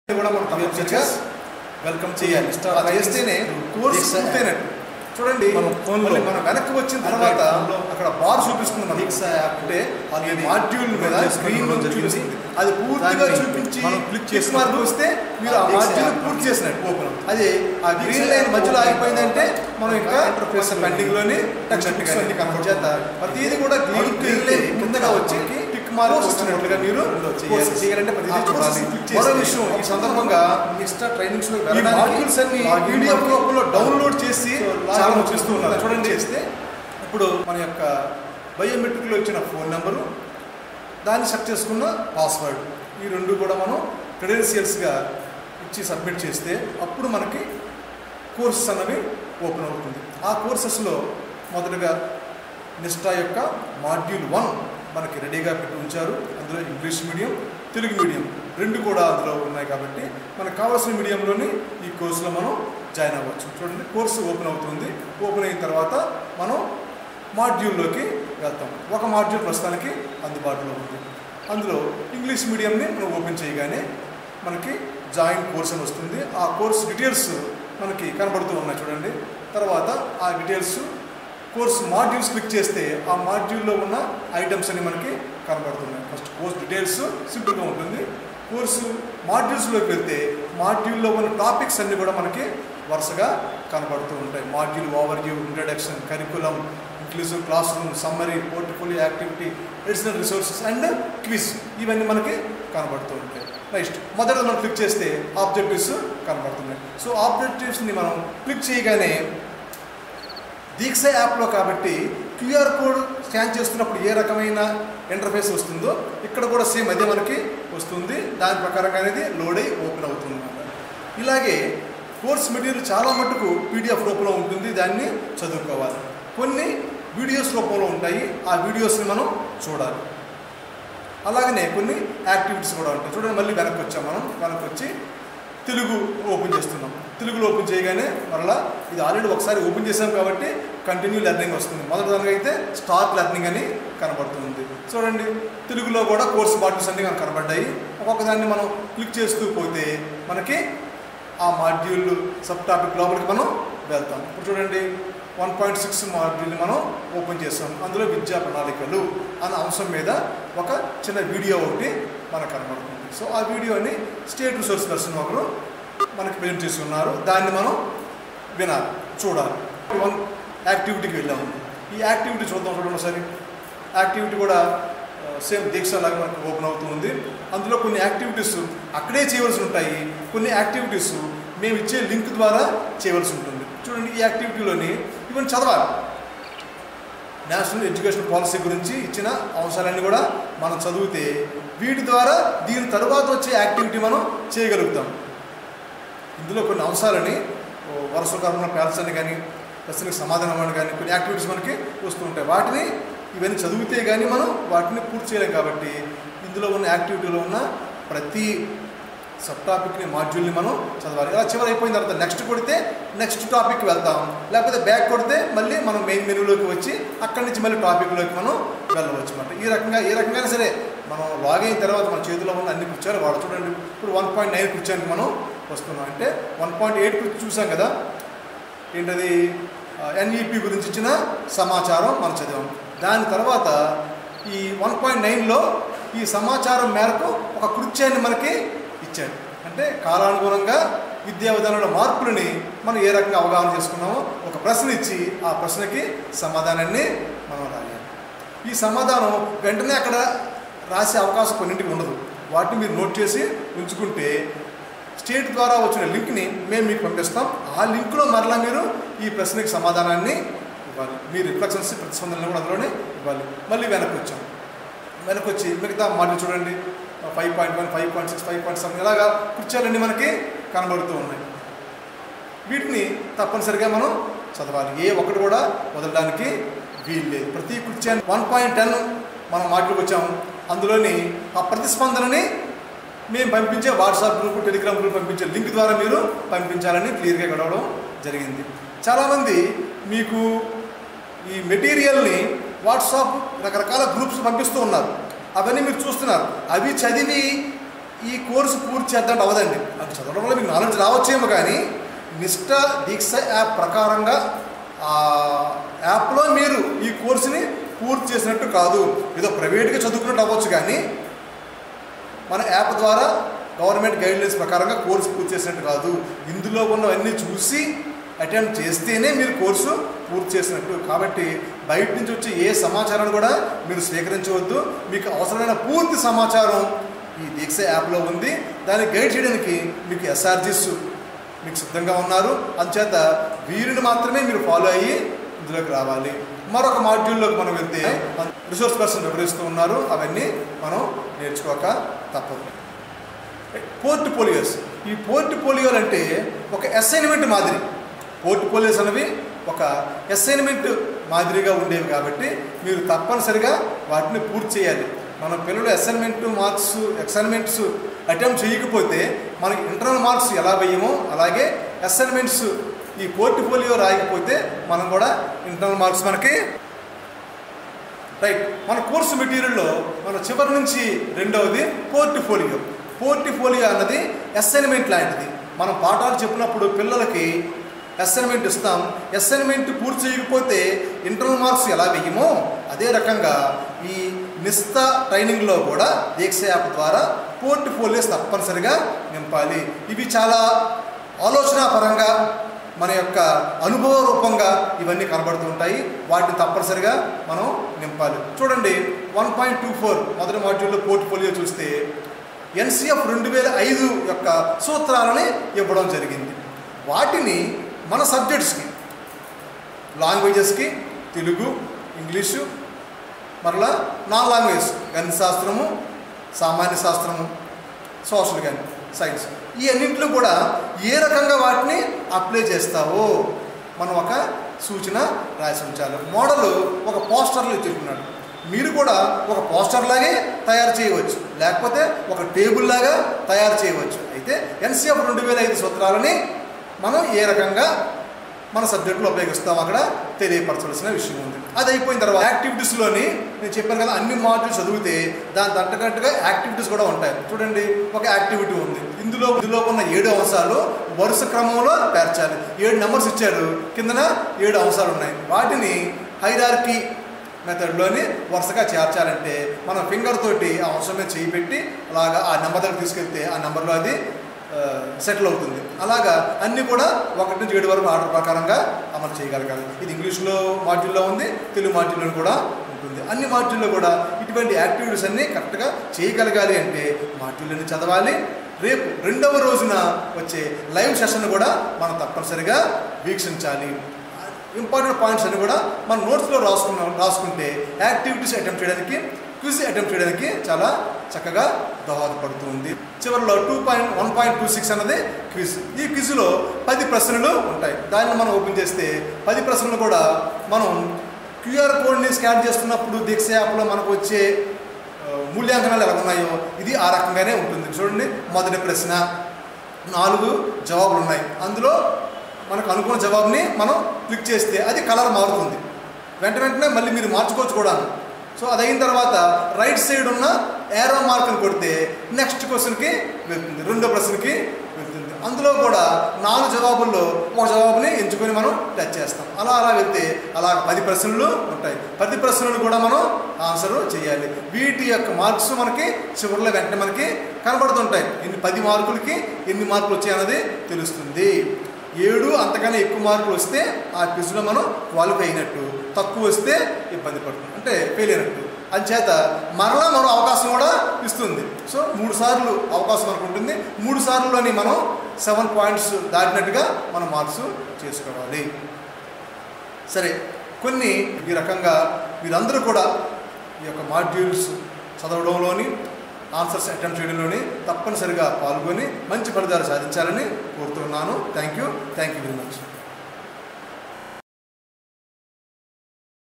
కూడా మనం తప్పనిసరిగా వెల్కమ్ చేయాలి అలా చేస్తేనే కోర్స్ పూర్తయినట్టు చూడండి మనం phone లో- మళ్ళీ మనం వెనక్కి వచ్చిన తర్వాత అక్కడ బార్ చూపిస్తుంది మనకి అంటే అది మాడ్యూల్ మీద స్క్రీన్ చేసుకోవడం చూపిస్తుంది జరిగింది. అది పూర్తిగా దాన్ని చూపించి మనం click క్లిక్ చేసినప్పుడు మార్క్ వస్తే మీరు ఆ ఆ మాడ్యూల్ Dixie పూర్తి చేసినట్టు ఓపెన్ అదే ఆ గ్రీన్ లైన్ మధ్యలో ఆగిపోయిందంటే మనం ఇంకా Interface లో పెండింగ్ లోని టెక్స్ట్ బుక్స్ అన్ని కనబడి ప్రతిదీ కూడా గ్రీన్ గ్రీన్ లైన్ కిందగా వచ్చి టిక్ మార్క్ వచ్చినట్లుగా మీరు కోర్స్ చేయాలంటే ప్రతిదీ చూడాలి మరో విషయం ఈ సందర్భంగా ఎక్స్ట్రా ట్రైనింగ్స్ లో ఈ మాడ్యూల్స్ అన్ని పీడిఎఫ్ రూపంలో డౌన్లోడ్ చేసి చాలా మంది చేస్తూ ఉన్నారు చూడండి చేస్తే ఇప్పుడు మన యొక్క బయోమెట్రిక్లో ఇచ్చిన ఫోన్ నెంబరు దాన్ని సెట్ చేసుకున్న పాస్వర్డ్ ఈ రెండు కూడా మనం క్రెడెన్షియల్స్గా ఇచ్చి సబ్మిట్ చేస్తే అప్పుడు మనకి కోర్సెస్ అన్నవి ఓపెన్ అవుతుంది ఆ కోర్సెస్లో మొదటగా నిష్టా యొక్క మాడ్యూల్ వన్ మనకి రెడీగా పెట్టి ఉంచారు అందులో ఇంగ్లీష్ మీడియం తెలుగు మీడియం రెండు కూడా అందులో ఉన్నాయి కాబట్టి మనకు కావాల్సిన మీడియంలోని ఈ కోర్సులో మనం జాయిన్ అవ్వచ్చు చూడండి కోర్సు ఓపెన్ అవుతుంది ఓపెన్ అయిన తర్వాత మనం మాడ్యూల్లోకి వెళ్తాం ఒక మాడ్యూల్ ప్రస్తుతానికి అందుబాటులో ఉంది అందులో ఇంగ్లీష్ మీడియంని మనం ఓపెన్ చేయగానే మనకి జాయిన్ కోర్స్ అని వస్తుంది ఆ కోర్స్ డీటెయిల్స్ మనకి కనబడుతూ ఉన్నాయి చూడండి తర్వాత ఆ డీటెయిల్స్ కోర్స్ మాడ్యూల్స్ క్లిక్ చేస్తే ఆ మాడ్యూల్లో ఉన్న ఐటమ్స్ అన్ని మనకి కనబడుతున్నాయి ఫస్ట్ కోర్స్ డీటెయిల్స్ సింపుల్గా ఉంటుంది కోర్సు మాడ్యూల్స్లోకి వెళ్తే మాడ్యూల్లో ఉన్న టాపిక్స్ అన్ని కూడా మనకి వరుసగా కనబడుతూ ఉంటాయి module overview introduction curriculum inclusive classroom summary portfolio activity additional resources and quiz ఇవన్నీ మనకి కనబడుతూ ఉంటాయి నెక్స్ట్ మొదట మనం క్లిక్ చేస్తే ఆబ్జెక్టివ్స్ కనబడుతున్నాయి సో ఆబ్జెక్టివ్స్ని మనం క్లిక్ చేయగానే దీక్ష యాప్లో కాబట్టి క్యూఆర్ కోడ్ స్కాన్ చేస్తున్నప్పుడు ఏ రకమైన ఇంటర్ఫేస్ వస్తుందో ఇక్కడ కూడా సేమ్ అదే మనకి వస్తుంది దాని ప్రకారంగా అనేది లోడ్ అయి ఓపెన్ అవుతుంది అన్నమాట ఇలాగే కోర్స్ మెటీరియల్ చాలా మటుకు పీడిఎఫ్ రూపంలో ఉంటుంది దాన్ని చదువుకోవాలి కొన్ని వీడియోస్ రూపంలో ఉంటాయి ఆ వీడియోస్ని మనం చూడాలి అలాగనే కొన్ని యాక్టివిటీస్ కూడా ఉంటాయి చూడండి మళ్ళీ వెనక్కి వచ్చాం మనం వెనక్కి వచ్చి తెలుగు ఓపెన్ చేస్తున్నాం తెలుగులో ఓపెన్ చేయగానే మరలా ఇది ఆల్రెడీ ఒకసారి ఓపెన్ చేసాం కాబట్టి కంటిన్యూ లెర్నింగ్ వస్తుంది మొదటి దానిగా అయితే స్టార్ట్ లెర్నింగ్ అని కనబడుతుంది చూడండి తెలుగులో కూడా కోర్స్ మాడ్యూల్స్ అన్ని మనకు కనబడ్డాయి ఒక్కొక్క దాన్ని మనం క్లిక్ చేస్తూ పోతే మనకి ఆ మాడ్యూల్ సబ్ టాపిక్ లోపలికి మనం వెళ్తాం ఇప్పుడు చూడండి వన్ పాయింట్ సిక్స్ మాడ్యూల్ని మనం ఓపెన్ చేస్తాం అందులో విద్యా ప్రణాళికలు అన్న అంశం మీద ఒక చిన్న వీడియో ఒకటి మనకు కనబడుతుంది సో ఆ వీడియోని స్టేట్ రిసోర్స్ పర్సన్ ఒకరు మనకి ప్రజెంట్ చేసి ఉన్నారు దాన్ని మనం వినాలి చూడాలి వన్ యాక్టివిటీకి వెళ్ళాము ఈ యాక్టివిటీ చూద్దాం చూడండి ఒకసారి యాక్టివిటీ కూడా సేమ్ దీక్ష లాగా మనకు ఓపెన్ అవుతుంది అందులో కొన్ని యాక్టివిటీస్ అక్కడే చేయవలసి ఉంటాయి కొన్ని యాక్టివిటీస్ మేము ఇచ్చే లింక్ ద్వారా చేయవలసి ఉంటుంది చూడండి ఈ యాక్టివిటీలోని ఇవన్నీ చదవాలి నేషనల్ ఎడ్యుకేషన్ పాలసీ గురించి ఇచ్చిన అంశాలన్నీ కూడా మనం చదివితే వీటి ద్వారా దీని తరువాత వచ్చే యాక్టివిటీ మనం చేయగలుగుతాం ఇందులో కొన్ని అంశాలని ఓ, వరుస క్రమంలో ప్యాల్సని కానీ ప్రశ్నలకు సమాధానం అని కానీ కొన్ని యాక్టివిటీస్ మనకి వస్తూ ఉంటాయి వాటిని ఇవన్నీ చదివితే కానీ మనం వాటిని పూర్తి చేయలేం కాబట్టి ఇందులో ఉన్న యాక్టివిటీలో ఉన్న ప్రతి సబ్ టాపిక్ని మాడ్యూల్ని మనం చదవాలి ఇలా చివరి అయిపోయిన తర్వాత నెక్స్ట్ కొడితే నెక్స్ట్ టాపిక్ వెళ్తాం లేకపోతే బ్యాక్ కొడితే మళ్ళీ మనం మెయిన్ మెనూలోకి వచ్చి అక్కడి నుంచి మళ్ళీ టాపిక్లోకి మనం వెళ్ళవచ్చు అన్నమాట ఈ రకంగా ఏ రకంగా సరే మనం లాగ్ అయిన తర్వాత మన చేతిలో ఉన్న అన్ని కూర్చోాలి వాడు చూడండి ఇప్పుడు వన్ పాయింట్ నైన్ కూర్చోనికి మనం వస్తున్నాం అంటే వన్ పాయింట్ ఎయిట్ చూసాం కదా ఏంటది ఎన్ఈపి గురించి ఇచ్చిన సమాచారం మనం చదివాం దాని తర్వాత ఈ వన్ పాయింట్ నైన్లో ఈ సమాచారం మేరకు ఒక కృత్యాన్ని మనకి ఇచ్చాడు అంటే కాలానుగుణంగా విద్యా విధానంలో మార్పులని మనం ఏ రకంగా అవగాహన చేసుకున్నామో ఒక ప్రశ్న ఇచ్చి ఆ ప్రశ్నకి సమాధానాన్ని మనం రాయాలి ఈ సమాధానం వెంటనే అక్కడ రాసే అవకాశం కొన్నింటికి ఉండదు వాటిని మీరు నోట్ చేసి ఉంచుకుంటే స్టేట్ ద్వారా వచ్చిన లింక్ని మేము మీకు పంపిస్తాం ఆ లింక్లో మరలా మీరు ఈ ప్రశ్నకి సమాధానాన్ని ఇవ్వాలి మీ రిఫ్లెక్షన్స్ ప్రతిస్పందనలు కూడా అందులోనే ఇవ్వాలి మళ్ళీ వెనక్కి వచ్చాం వెనక్కి వచ్చి మిగతా మాటలు చూడండి five point one five point six five point seven ఇలాగా కుర్చీలన్నీ మనకి కనబడుతూ ఉన్నాయి వీటిని తప్పనిసరిగా మనం చదవాలి ఏ ఒక్కటి కూడా వదలడానికి వీలు లేదు ప్రతి కుర్చీ వన్ పాయింట్ టెన్ మనం మాటలకు వచ్చాము అందులోని ఆ ప్రతిస్పందనని మేము పంపించే వాట్సాప్ గ్రూప్ టెలిగ్రామ్ గ్రూప్ పంపించే లింక్ ద్వారా మీరు పంపించాలని క్లియర్గా గడవడం జరిగింది చాలామంది మీకు ఈ మెటీరియల్ని వాట్సాప్ రకరకాల గ్రూప్స్ పంపిస్తూ ఉన్నారు అవన్నీ మీరు చూస్తున్నారు అవి చదివి ఈ కోర్సు పూర్తి చేద్దాం అవదండి ఆ అది చదవడం వల్ల మీకు నాలెడ్జ్ రావచ్చేమో కానీ నిష్ట దీక్ష యాప్ ప్రకారంగా ఆ యాప్లో మీరు ఈ కోర్సుని పూర్తి చేసినట్టు కాదు ఏదో ప్రైవేట్గా చదువుకున్నట్టు అవ్వచ్చు కానీ మన యాప్ ద్వారా గవర్నమెంట్ గైడ్లైన్స్ ప్రకారంగా కోర్సు పూర్తి చేసినట్టు కాదు ఇందులో ఉన్నవన్నీ చూసి అటెంప్ట్ చేస్తేనే మీరు కోర్సు పూర్తి చేసినట్టు కాబట్టి బయట నుంచి వచ్చే ఏ సమాచారాన్ని కూడా మీరు స్వీకరించవద్దు మీకు అవసరమైన పూర్తి సమాచారం ఈ దీక్ష యాప్లో ఉంది దాన్ని గైడ్ చేయడానికి మీకు ఎస్ఆర్జీస్ మీకు సిద్ధంగా ఉన్నారు అందుచేత వీరిని మాత్రమే మీరు ఫాలో అయ్యి ఇందులోకి రావాలి మరొక మాడ్యూల్లోకి మనం వెళ్తే రిసోర్స్ పర్సన్ వివరిస్తూ ఉన్నారు అవన్నీ మనం నేర్చుకోక తప్పదు పోర్ట్ పోలియోస్ ఈ పోర్ట్ పోలియోలు అంటే ఒక అసైన్మెంట్ మాదిరి పోర్ట్ పోలియోస్ అనేవి ఒక అసైన్మెంట్ మాదిరిగా ఉండేవి కాబట్టి మీరు తప్పనిసరిగా వాటిని పూర్తి చేయాలి మన పిల్లలు అసైన్మెంట్ మార్క్స్ అసైన్మెంట్స్ అటెంప్ట్ చేయకపోతే మనకి ఇంటర్నల్ మార్క్స్ ఎలా వేయమో అలాగే అసైన్మెంట్స్ ఈ పోర్ట్ఫోలియో రాయకపోతే మనం కూడా ఇంటర్నల్ మార్క్స్ మనకి రైట్ మన కోర్సు మెటీరియల్లో మన చివరి నుంచి రెండవది పోర్ట్ఫోలియో పోర్ట్ఫోలియో అన్నది అసైన్మెంట్ లాంటిది మనం పాఠాలు చెప్పినప్పుడు పిల్లలకి అసైన్మెంట్ ఇస్తాం అసైన్మెంట్ పూర్తి చేయకపోతే ఇంటర్నల్ మార్క్స్ ఎలా వేయమో అదే రకంగా ఈ నిస్తా ట్రైనింగ్లో కూడా దీక్ష యాప్ ద్వారా పోర్ట్ఫోలియోస్ తప్పనిసరిగా నింపాలి ఇవి చాలా ఆలోచనాపరంగా మన యొక్క అనుభవ రూపంగా ఇవన్నీ కనబడుతూ ఉంటాయి వాటిని తప్పనిసరిగా మనం నింపాలి చూడండి వన్ పాయింట్ టూ ఫోర్ మొదటి మాడ్యూల్లో పోర్ట్ఫోలియో చూస్తే ఎన్సిఎఫ్ రెండు వేల ఐదు యొక్క సూత్రాలని ఇవ్వడం జరిగింది వాటిని మన సబ్జెక్ట్స్కి లాంగ్వేజెస్కి తెలుగు ఇంగ్లీషు మరలా నాన్ లాంగ్వేజ్ గణిత శాస్త్రము సామాన్య శాస్త్రము సోషల్ కానీ సైన్స్ ఈ అన్నింటిలో కూడా ఏ రకంగా వాటిని అప్లై చేస్తావో మనం ఒక సూచన రాసి ఉంచాలి మోడల్ ఒక పోస్టర్లో ఇచ్చుకున్నాడు మీరు కూడా ఒక పోస్టర్ లాగే తయారు చేయవచ్చు లేకపోతే ఒక టేబుల్ లాగా తయారు చేయవచ్చు అయితే ఎన్సీఎఫ్ రెండు వేల ఐదు సూత్రాలని మనం ఏ రకంగా మన సబ్జెక్టులో ఉపయోగిస్తాం అక్కడ తెలియపరచవలసిన విషయం ఉంది అది అయిపోయిన తర్వాత యాక్టివిటీస్లోని నేను చెప్పాను కదా అన్ని మాడ్యూల్స్ చదివితే దాని తగ్గట్టుగా యాక్టివిటీస్ కూడా ఉంటాయి చూడండి ఒక యాక్టివిటీ ఉంది ఇందులో ఇందులో ఉన్న ఏడు అంశాలు వరుస క్రమంలో పేర్చాలి ఏడు నెంబర్స్ ఇచ్చారు కిందన ఏడు అంశాలు ఉన్నాయి వాటిని హైరార్కీ మెథడ్లోని వరుసగా చేర్చాలంటే మనం ఫింగర్ తోటి ఆ అంశం మీద చేయి పెట్టి అలాగా ఆ నెంబర్ దగ్గర తీసుకెళ్తే ఆ నెంబర్లో అది సెటిల్ అవుతుంది అలాగా అన్నీ కూడా ఒకటి నుంచి ఏడు వరకు ఆర్డర్ ప్రకారంగా అమలు చేయగలగాలి ఇది ఇంగ్లీష్లో మాడ్యూల్లో ఉంది తెలుగు మాడ్యూల్లో కూడా ఉంటుంది అన్ని మాడ్యూల్లో కూడా ఇటువంటి యాక్టివిటీస్ అన్నీ కరెక్ట్గా చేయగలగాలి అంటే మాడ్యూల్ని చదవాలి రేపు రెండవ రోజున వచ్చే లైవ్ సెషన్ కూడా మనం తప్పనిసరిగా వీక్షించాలి ఇంపార్టెంట్ పాయింట్స్ అన్ని కూడా మన నోట్స్లో రాసుకున్నాం రాసుకుంటే యాక్టివిటీస్ అటెంప్ట్ చేయడానికి క్విజ్ అటెంప్ట్ చేయడానికి చాలా చక్కగా దోహదపడుతుంది చివరిలో two point one point two six అన్నది క్విజ్ ఈ క్విజ్లో పది ప్రశ్నలు ఉంటాయి దాన్ని మనం ఓపెన్ చేస్తే పది ప్రశ్నలు కూడా మనం క్యూఆర్ కోడ్ని స్కాన్ చేస్తున్నప్పుడు దీక్ష యాప్లో మనకు వచ్చే ఆ, మూల్యాంకనాలు ఎలా ఉన్నాయో ఇది ఆ రకంగానే ఉంటుంది చూడండి మొదటి ప్రశ్న నాలుగు జవాబులు ఉన్నాయి అందులో మనకు అనుకున్న జవాబుని మనం క్లిక్ చేస్తే అది కలర్ మారుతుంది వెంట వెంటనే మళ్ళీ మీరు మార్చుకోవచ్చు కూడా సో అది అయిన తర్వాత రైట్ సైడ్ ఉన్న ఏరో మార్క్ని కొడితే నెక్స్ట్ క్వశ్చన్కి వెళ్తుంది రెండో ప్రశ్నకి వెళ్తుంది అందులో కూడా నాలుగు జవాబుల్లో ఒక జవాబుని ఎంచుకొని మనం టచ్ చేస్తాం అలా అలా వెళ్తే అలా పది ప్రశ్నలు ఉంటాయి పది ప్రశ్నలు కూడా మనం ఆన్సర్ చేయాలి వీటి యొక్క మార్క్స్ మనకి చివరిలో వెంటనే మనకి కనబడుతుంటాయి ఎన్ని పది మార్కులకి ఎన్ని మార్కులు వచ్చాయన్నది తెలుస్తుంది ఏడు అంతకన్నా ఎక్కువ మార్కులు వస్తే ఆ క్విజ్లో మనం క్వాలిఫై అయినట్టు తక్కువ వస్తే ఇబ్బంది పడుతుంది అంటే ఫెయిల్ అయినట్టు అంచేత మరలా మనం అవకాశం కూడా ఇస్తుంది సో మూడు సార్లు అవకాశం మనకు ఉంటుంది మూడు సార్లులోని మనం సెవెన్ పాయింట్స్ దాటినట్టుగా మనం మార్క్స్ చేసుకోవాలి సరే కొన్ని ఈ రకంగా మీరందరూ కూడా ఈ యొక్క మాడ్యూల్స్ చదవడంలోని ఆన్సర్స్ అటెంప్ట్ చేయడంలోని తప్పనిసరిగా పాల్గొని మంచి ఫలితాలు సాధించాలని కోరుతున్నాను thank you thank you very much